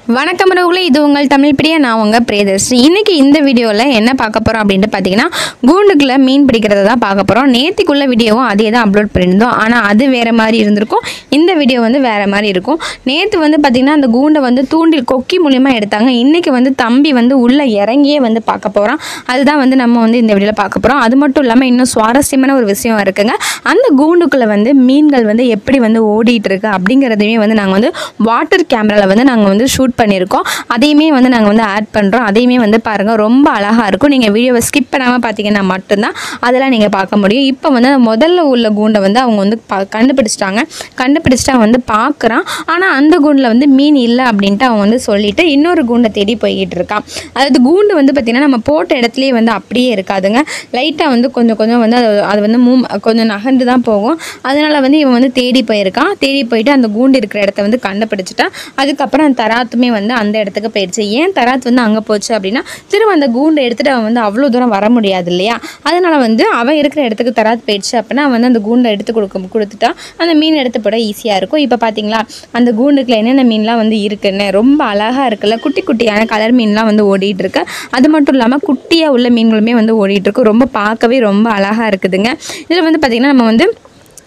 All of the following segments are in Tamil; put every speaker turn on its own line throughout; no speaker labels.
வணக்கம் உறவுகளே இது உங்கள் தமிழ் பிரியா நான் உங்கள் பிரியதர்ஷி இன்னைக்கு இந்த வீடியோவில் என்ன பார்க்க போகிறோம் அப்படின்ட்டு பார்த்தீங்கன்னா கூண்டுக்குள்ளே மீன் பிடிக்கிறத தான் பார்க்க போகிறோம் நேத்திக்குள்ள வீடியோவும் அதே தான் அப்லோட் பண்ணியிருந்தோம் ஆனால் அது வேறு மாதிரி இருந்திருக்கும் இந்த வீடியோ வந்து வேறு மாதிரி இருக்கும் நேற்று வந்து பார்த்திங்கன்னா அந்த கூண்டை வந்து தூண்டில் கொக்கி மூலியமா எடுத்தாங்க இன்றைக்கி வந்து தம்பி வந்து உள்ளே இறங்கியே வந்து பார்க்க போகிறோம் அதுதான் வந்து நம்ம வந்து இந்த வீடியோவில் பார்க்க போகிறோம் அது மட்டும் இல்லாமல் இன்னும் சுவாரஸ்யமான ஒரு விஷயம் இருக்குங்க அந்த கூண்டுக்குள்ளே வந்து மீன்கள் வந்து எப்படி வந்து ஓடிட்டு இருக்கு அப்படிங்கிறதையுமே வந்து நாங்கள் வந்து வாட்டர் கேமராவில் வந்து நாங்கள் வந்து ஷூட் பண்ணியிருக்கோம் அதையுமே வந்து நாங்கள் வந்து ஆட் பண்ணுறோம் அதையுமே வந்து பாருங்கள் ரொம்ப அழகாக இருக்கும் நீங்கள் வீடியோவை ஸ்கிப் பண்ணாமல் பார்த்தீங்கன்னா மட்டும்தான் அதெல்லாம் நீங்கள் பார்க்க முடியும் இப்போ வந்து அந்த முதல்ல உள்ள கூண்டை வந்து அவங்க வந்து பா கண்டுபிடிச்சிட்டாங்க கண்டுபிடிச்சிட்டு அவன் வந்து பார்க்குறான் ஆனால் அந்த கூண்டில் வந்து மீன் இல்லை அப்படின்ட்டு அவன் வந்து சொல்லிட்டு இன்னொரு கூண்டை தேடி போய்கிட்டு இருக்கான் அதாவது கூண்டு வந்து பார்த்திங்கன்னா நம்ம போட்ட இடத்துலயே வந்து அப்படியே இருக்காதுங்க லைட்டாக வந்து கொஞ்சம் கொஞ்சம் வந்து அது அது வந்து மூ கொஞ்சம் நகர்ந்து தான் போகும் அதனால் வந்து இவன் வந்து தேடி போயிருக்கான் தேடி போயிட்டு அந்த கூண்டு இருக்கிற இடத்த வந்து கண்டுபிடிச்சிட்டான் அதுக்கப்புறம் அந்த தராத்துமே வந்து அந்த இடத்துக்கு போயிடுச்சு ஏன் தராத் வந்து அங்கே போச்சு அப்படின்னா திரும்ப அந்த கூண்டை எடுத்துகிட்டு அவன் வந்து அவ்வளோ தூரம் வர முடியாது இல்லையா அதனால் வந்து அவன் இருக்கிற இடத்துக்கு தராத் போயிடுச்சு அப்படின்னா அவன் வந்து அந்த கூண்டை எடுத்து கொடுக்க கொடுத்துட்டா அந்த மீன் எடுத்து போட ஈஸியாக இருக்கும் இப்போ பார்த்தீங்களா அந்த கூண்டுக்குள்ள என்னென்ன மீன்லாம் வந்து இருக்குன்னு ரொம்ப அழகாக இருக்குல்ல குட்டி குட்டியான கலர் மீன்லாம் வந்து ஓடிட்டு இருக்கு அது மட்டும் இல்லாமல் குட்டியாக உள்ள மீன்களுமே வந்து ஓடிட்டு இருக்கு ரொம்ப பார்க்கவே ரொம்ப அழகாக இருக்குதுங்க இதில் வந்து பார்த்திங்கன்னா நம்ம வந்து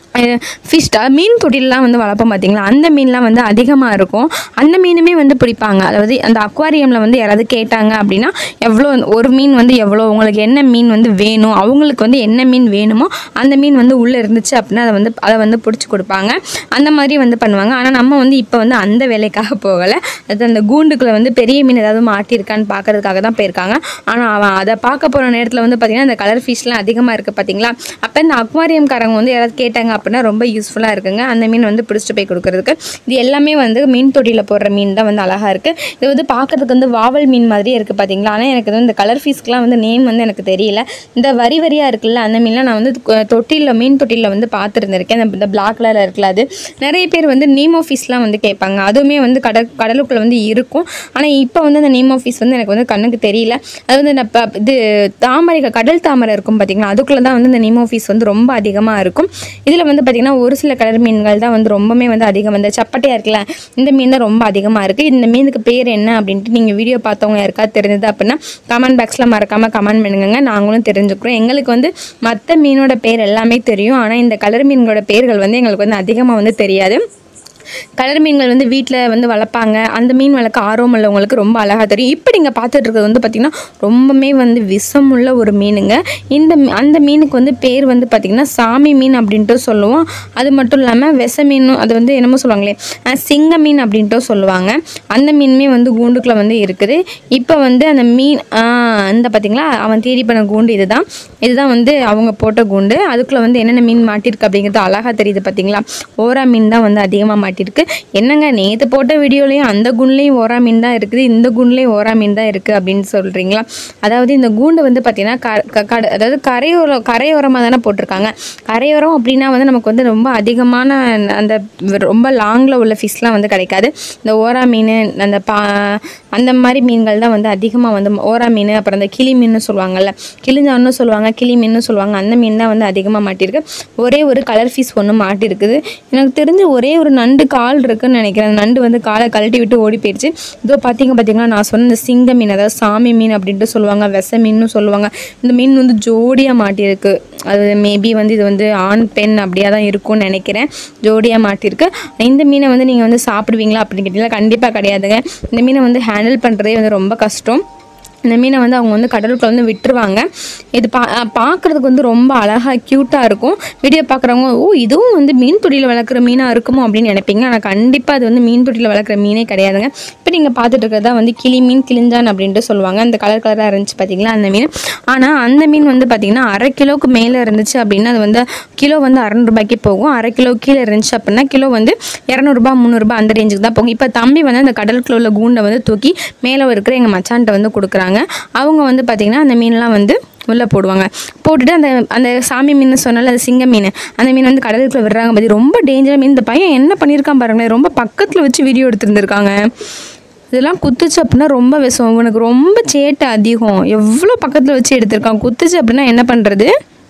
ஃபிஷ்டா மீன் தொட்டிலெலாம் வந்து வளர்ப்போம் பார்த்தீங்களா அந்த மீன்லாம் வந்து அதிகமாக இருக்கும் அந்த மீனுமே வந்து பிடிப்பாங்க அதாவது அந்த அக்வாரியமில் வந்து யாராவது கேட்டாங்க அப்படின்னா எவ்வளோ ஒரு மீன் வந்து எவ்வளோ உங்களுக்கு என்ன மீன் வந்து வேணும் அவங்களுக்கு வந்து என்ன மீன் வேணுமோ அந்த மீன் வந்து உள்ளே இருந்துச்சு அப்படின்னா அதை வந்து அதை வந்து பிடிச்சி கொடுப்பாங்க அந்த மாதிரி வந்து பண்ணுவாங்க ஆனால் நம்ம வந்து இப்போ வந்து அந்த வேலைக்காக போகலை அது அந்த கூண்டுக்குள்ளே வந்து பெரிய மீன் ஏதாவது மாட்டியிருக்கான்னு பார்க்கறதுக்காக தான் போயிருக்காங்க ஆனால் அவன் அதை பார்க்க போகிற நேரத்தில் வந்து பார்த்திங்கன்னா அந்த கலர் ஃபிஷ்லாம் அதிகமாக இருக்குது பார்த்தீங்களா அப்போ இந்த அக்வாரியம்காரங்க வந்து யாராவது கேட்டாங்க அப்படின்னா ரொம்ப யூஸ்ஃபுல்லாக இருக்குங்க அந்த மீன் வந்து பிடிச்சிட்டு போய் கொடுக்கறதுக்கு இது எல்லாமே வந்து மீன் தொட்டியில் போடுற மீன் தான் வந்து அழகாக இருக்குது இது வந்து பார்க்கறதுக்கு வந்து வாவல் மீன் மாதிரியே இருக்குது பார்த்தீங்களா ஆனால் எனக்கு வந்து இந்த கலர் ஃபிஷ்க்கெலாம் வந்து நேம் வந்து எனக்கு தெரியல இந்த வரி வரியாக இருக்குல்ல அந்த மீன்லாம் நான் வந்து தொட்டியில் மீன் தொட்டியில் வந்து பார்த்துருந்துருக்கேன் அந்த இந்த பிளாக் கலரில் இருக்குல்ல அது நிறைய பேர் வந்து நீமோ ஃபிஷ்லாம் வந்து கேட்பாங்க அதுவுமே வந்து கடல் கடலுக்குள்ளே வந்து இருக்கும் ஆனால் இப்போ வந்து அந்த நீமோ ஃபிஷ் வந்து எனக்கு வந்து கண்ணுக்கு தெரியல அது வந்து இந்த ப- இது தாமரை கடல் தாமரை இருக்கும் பார்த்தீங்களா அதுக்குள்ளே தான் வந்து இந்த நீமோ ஃபிஷ் வந்து ரொம்ப அதிகமாக இருக்கும் இதில் வந்து பார்த்திங்கன்னா ஒரு சில கலர் மீன்கள் தான் வந்து ரொம்பவுமே வந்து அதிகம் வந்து சப்பட்டையாக இருக்குல்ல இந்த மீன் தான் ரொம்ப அதிகமாக இருக்குது இந்த மீனுக்கு பேர் என்ன அப்படின்ட்டு நீங்கள் வீடியோ பார்த்தவங்க யாருக்காவது தெரிஞ்சது அப்படின்னா கமெண்ட் பாக்ஸில் மறக்காமல் கமெண்ட் பண்ணுங்க நாங்களும் தெரிஞ்சுக்கிறோம் எங்களுக்கு வந்து மற்ற மீனோட பேர் எல்லாமே தெரியும் ஆனால் இந்த கலர் மீன்களோட பேர்கள் வந்து எங்களுக்கு வந்து அதிகமாக வந்து தெரியாது கலர் மீன்கள் வந்து வீட்டில் வந்து வளர்ப்பாங்க அந்த மீன் வளர்க்க ஆர்வம் உள்ளவங்களுக்கு ரொம்ப அழகாக தெரியும் இப்போ நீங்கள் பார்த்துட்டு இருக்கிறது வந்து பார்த்திங்கன்னா ரொம்பவுமே வந்து விஷமுள்ள ஒரு மீனுங்க இந்த மீ- அந்த மீனுக்கு வந்து பேர் வந்து பார்த்திங்கன்னா சாமி மீன் அப்படின்ட்டு சொல்லுவோம் அது மட்டும் இல்லாமல் விச மீனும் அது வந்து என்னமோ சொல்லுவாங்களே அஹ் சிங்க மீன் அப்படின்ட்டு சொல்லுவாங்க அந்த மீனுமே வந்து கூண்டுக்குள்ளே வந்து இருக்குது இப்போ வந்து அந்த மீன் ஆஹ் இந்த பார்த்திங்களா அவன் தேடி பண்ண கூண்டு இதுதான் இதுதான் வந்து அவங்க போட்ட கூண்டு அதுக்குள்ளே வந்து என்னென்ன மீன் மாட்டிருக்கு அப்படிங்கிறது அழகாக தெரியுது பார்த்தீங்களா ஓரா மீன் தான் வந்து அதிகமாக மாட்டிருக்கு என்னங்க நேற்று போட்ட வீடியோலையும் அந்த குண்லேயும் ஓரா மீன் தான் இருக்குது இந்த குண்லேயும் ஓரா மீன் தான் இருக்குது அப்படின்னு சொல்கிறீங்களா அதாவது இந்த கூண்டு வந்து பார்த்திங்கன்னா க க- கட- அதாவது கரையோரம் கரையோரமாக தானே போட்டிருக்காங்க கரையோரம் அப்படின்னா வந்து நமக்கு வந்து ரொம்ப அதிகமான அந்த ரொம்ப லாங்கில் உள்ள ஃபிஷ்லாம் வந்து கிடைக்காது இந்த ஓரா மீன் அந்த பா அந்த மாதிரி மீன்கள் தான் வந்து அதிகமாக வந்து ஓரா மீன் அப்புறம் அந்த கிளி மீன் சொல்லுவாங்கல்ல கிளிஞ்சான்னு சொல்லுவாங்க கிளி மீன் சொல்லுவாங்க அந்த மீன் தான் வந்து அதிகமாக மாட்டியிருக்கு ஒரே ஒரு கலர் ஃபிஷ் ஒன்று மாட்டிருக்குது எனக்கு தெரிஞ்சு ஒரே ஒரு நண்டு கால் இருக்குன்னு நினைக்கிறேன் அந்த நண்டு வந்து காலை கழட்டி விட்டு ஓடி போயிடுச்சு இதோ பார்த்தீங்க பார்த்தீங்கன்னா நான் சொன்ன இந்த சிங்க மீன் அதாவது சாமி மீன் அப்படின்ட்டு சொல்லுவாங்க விச மீன்னு சொல்லுவாங்க இந்த மீன் வந்து ஜோடியாக மாட்டியிருக்கு அது மேபி வந்து இது வந்து ஆண் பெண் அப்படியே தான் இருக்கும்னு நினைக்கிறேன் ஜோடியாக மாட்டியிருக்கு இந்த மீனை வந்து நீங்கள் வந்து சாப்பிடுவீங்களா அப்படின்னு கேட்டீங்கன்னா கண்டிப்பாக கிடையாதுங்க இந்த மீனை வந்து ஹேண்டில் பண்ணுறதே வந்து ரொம்ப கஷ்டம் இந்த மீனை வந்து அவங்க வந்து கடலுக்குள்ள வந்து விட்டுருவாங்க இது பா பார்க்குறதுக்கு வந்து ரொம்ப அழகாக க்யூட்டாக இருக்கும் வீடியோ பார்க்குறவங்க ஓ இதுவும் வந்து மீன் தொட்டியில் வளர்க்குற மீனாக இருக்குமோ அப்படின்னு நினைப்பீங்க ஆனால் கண்டிப்பாக அது வந்து மீன் தொட்டியில் வளர்க்குற மீனே கிடையாதுங்க இப்போ நீங்கள் பார்த்துட்டு இருக்கிறதா வந்து கிளி மீன் கிளிஞ்சான் அப்படின்ட்டு சொல்லுவாங்க அந்த கலர் கலராக இருந்துச்சு பார்த்தீங்களா அந்த மீன் ஆனால் அந்த மீன் வந்து பார்த்திங்கன்னா அரை கிலோவுக்கு மேலே இருந்துச்சு அப்படின்னா அது வந்து கிலோ வந்து அறநூறுபாய்க்கு போகும் அரை கிலோ கீழே இருந்துச்சு அப்படின்னா கிலோ வந்து இரநூறுபா முந்நூறுபா அந்த ரேஞ்சுக்கு தான் போகும் இப்போ தம்பி வந்து அந்த கடலுக்குள்ள உள்ள கூண்டை வந்து தூக்கி மேலே இருக்கிற எங்கள் மச்சான்ட்ட வந்து கொடுக்குறாங்க அவங்க வந்து பார்த்திங்கன்னா அந்த மீன்லாம் வந்து உள்ளே போடுவாங்க போட்டுட்டு அந்த அந்த சாமி மீன் சொன்னால அது சிங்க மீன் அந்த மீன் வந்து கடலுக்குள்ள விடுறாங்க பற்றி ரொம்ப டேஞ்சராக மீன் இந்த பையன் என்ன பண்ணியிருக்கான் பாருங்களேன் ரொம்ப பக்கத்தில் வச்சு வீடியோ எடுத்துருந்துருக்காங்க இதெல்லாம் குத்துச்சு அப்படின்னா ரொம்ப விஷம் இவனுக்கு ரொம்ப சேட்டை அதிகம் எவ்வளோ பக்கத்தில் வச்சு எடுத்திருக்கான் குத்துச்சு அப்படின்னா என்ன பண்ணுறது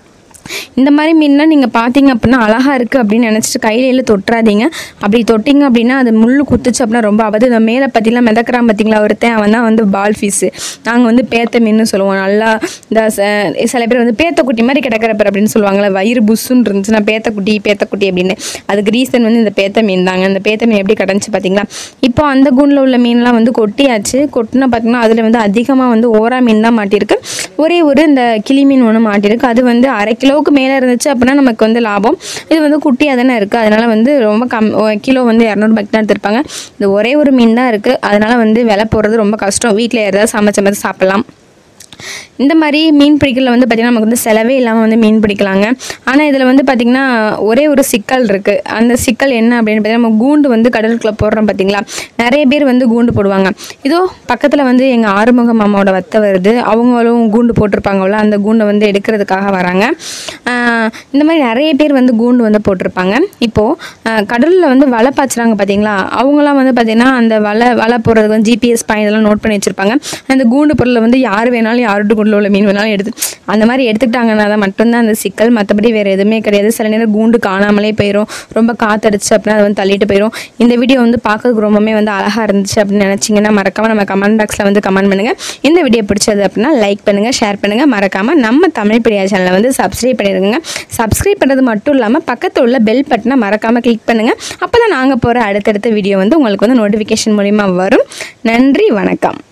இந்த மாதிரி மீன்லாம் நீங்கள் பார்த்தீங்க அப்படின்னா அழகாக இருக்குது அப்படின்னு நினச்சிட்டு கையில தொட்டுறாதீங்க அப்படி தொட்டிங்க அப்படின்னா அது முள் குத்துச்சு அப்படின்னா ரொம்ப ஆபத்து இந்த மேலே பார்த்தீங்களா மிதக்கிறான் பார்த்தீங்களா ஒருத்தன் அவன் தான் வந்து பால் ஃபீஸு நாங்கள் வந்து பேத்த மீன் சொல்லுவோம் நல்லா இந்த ச- சில பேர் வந்து பேத்தக்குட்டி மாதிரி கிடக்கிறப்ப அப்படின்னு சொல்லுவாங்கள்ல வயிறு புஷ்ஷுன்னு இருந்துச்சுன்னா பேத்தக்குட்டி பேத்தக்குட்டி அப்படின்னு அதுக்கு ரீசன் வந்து இந்த பேத்த மீன் தாங்க இந்த பேத்த மீன் எப்படி கிடந்துச்சு பார்த்தீங்களா இப்போ அந்த கூண்டில் உள்ள மீன்லாம் வந்து கொட்டியாச்சு கொட்டினா பார்த்தீங்கன்னா அதில் வந்து அதிகமாக வந்து ஓரா மீன் தான் மாட்டியிருக்கு ஒரே ஒரு இந்த கிளி மீன் ஒன்று மாட்டியிருக்கு அது வந்து அரை கிலோவுக்கு மேலே இருந்துச்சு அப்படின்னா நமக்கு வந்து லாபம் இது வந்து குட்டியாக தானே இருக்குது அதனால வந்து ரொம்ப கம் ஒ- கிலோ வந்து இரநூறுபாய்க்கு தான் எடுத்திருப்பாங்க இது ஒரே ஒரு மீன் தான் இருக்குது அதனால வந்து விலை போடுறது ரொம்ப கஷ்டம் வீட்டில் யாராவது சமைச்ச மாதிரி சாப்பிட்லாம் இந்த மாதிரி மீன் பிடிக்கல வந்து பார்த்திங்கன்னா நமக்கு வந்து செலவே இல்லாமல் வந்து மீன் பிடிக்கலாங்க ஆனால் இதில் வந்து பார்த்திங்கன்னா ஒரே ஒரு சிக்கல் இருக்குது அந்த சிக்கல் என்ன அப்படின்னு பார்த்தீங்கன்னா நம்ம கூண்டு வந்து கடலுக்குள்ளே போடுறோம் பார்த்தீங்களா நிறைய பேர் வந்து கூண்டு போடுவாங்க இதோ பக்கத்தில் வந்து எங்கள் ஆறுமுக மாமாவோட வத்தை வருது அவங்களும் கூண்டு போட்டிருப்பாங்கல்ல அந்த கூண்டை வந்து எடுக்கிறதுக்காக வராங்க ஆஹ் இந்த மாதிரி நிறைய பேர் வந்து கூண்டு வந்து போட்டிருப்பாங்க இப்போது கடலில் வந்து வலை பாய்ச்சுறாங்க பார்த்தீங்களா அவங்களாம் வந்து பார்த்திங்கன்னா அந்த வலை வலை போடுறதுக்கு வந்து ஜிபிஎஸ் பாயிண்ட் எல்லாம் நோட் பண்ணி வச்சுருப்பாங்க அந்த கூண்டு பொருளை வந்து யார் வேணாலும் யார்கிட்ட கூண்டில் உள்ள மீன் வேணாலும் எடுத்து அந்த மாதிரி எடுத்துக்கிட்டாங்கன்னா தான் மட்டும்தான் அந்த சிக்கல் மற்றபடி வேறு எதுவுமே கிடையாது சில நேரம் கூண்டு காணாமலே போயிடும் ரொம்ப காத்தடிச்சு அப்படின்னா அது வந்து தள்ளிட்டு போயிடும் இந்த வீடியோ வந்து பார்க்கறதுக்கு ரொம்பவுமே வந்து அழகாக இருந்துச்சு அப்படின்னு நினச்சிங்கன்னா மறக்காமல் நம்ம கமெண்ட் பாக்ஸில் வந்து கமெண்ட் பண்ணுங்கள் இந்த வீடியோ பிடிச்சது அப்படின்னா லைக் பண்ணுங்கள் ஷேர் பண்ணுங்கள் மறக்காமல் நம்ம தமிழ் பிரியா சேனலை வந்து சப்ஸ்கிரைப் பண்ணிடுங்க சப்ஸ்கிரைப் பண்ணுறது மட்டும் இல்லாமல் பக்கத்தில் உள்ள பெல் பட்டனை மறக்காமல் கிளிக் பண்ணுங்கள் அப்போ தான் நாங்கள் போகிற அடுத்தடுத்த வீடியோ வந்து உங்களுக்கு வந்து நோட்டிஃபிகேஷன் மூலிமா வரும் நன்றி வணக்கம்